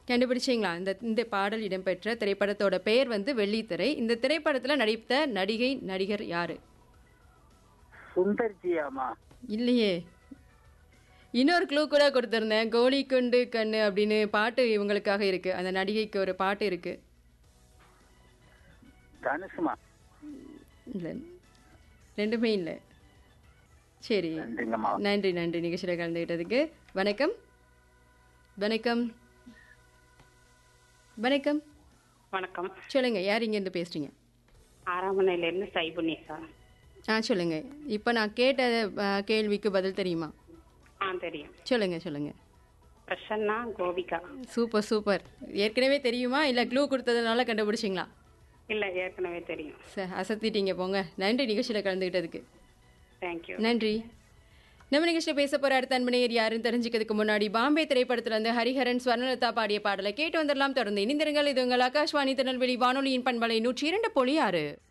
கண்டுபிடிச்சிங்களா இந்த இந்த பாடல் இடம்பெற்ற திரைப்படத்தோட பெயர் வந்து வெள்ளித்திரை இந்த திரைப்படத்தில் நடித்த நடிகை நடிகர் யாரு சுந்தர்ஜியாமா இல்லையே இன்னொரு க்ளூ கூட கொடுத்துருந்தேன் கோலி குண்டு கண்ணு அப்படின்னு பாட்டு இவங்களுக்காக இருக்கு அந்த நடிகைக்கு ஒரு பாட்டு இருக்கு தனுஷுமா இல்லை ரெண்டுமே இல்லை சரி நன்றிங்கம்மா நன்றி நன்றி நிகழ்ச்சியில் கலந்துக்கிட்டதுக்கு வணக்கம் வணக்கம் வணக்கம் வணக்கம் சொல்லுங்க யார் இங்கேருந்து பேசுறீங்க ஆறாமனையிலேருந்து சைபுனிசா ஆ சொல்லுங்க இப்போ நான் கேட்ட ஆ, கேள்விக்கு பதில் தெரியுமா ஆ தெரியும் சொல்லுங்க சொல்லுங்க பிரசன்னா கோபிகா சூப்பர் சூப்பர் ஏற்கனவே தெரியுமா இல்லை க்ளூ கொடுத்ததுனால கண்டுபிடிச்சிங்களா இல்லை ஏற்கனவே தெரியும் சார் அசத்திட்டீங்க போங்க நன்றி நிகழ்ச்சியில் கலந்துக்கிட்டதுக்கு தேங்க்யூ நன்றி நம்ம நிகழ்ச்சியில் பேச போற அடுத்த அன்பனையர் யாருன்னு தெரிஞ்சுக்கிறதுக்கு முன்னாடி பாம்பே திரைப்படத்துல இருந்து ஹரிஹரன் ஸ்வர்ணலதா பாடிய பாடலை கேட்டு வந்துடலாம் தொடர்ந்து இணைந்திருங்கள் இது உங்கள் ஆகாஷ்வாணி திருநெல்வேலி வானொலியின் பண்பலை நூற்றி இரண்டு புள்ளி ஆறு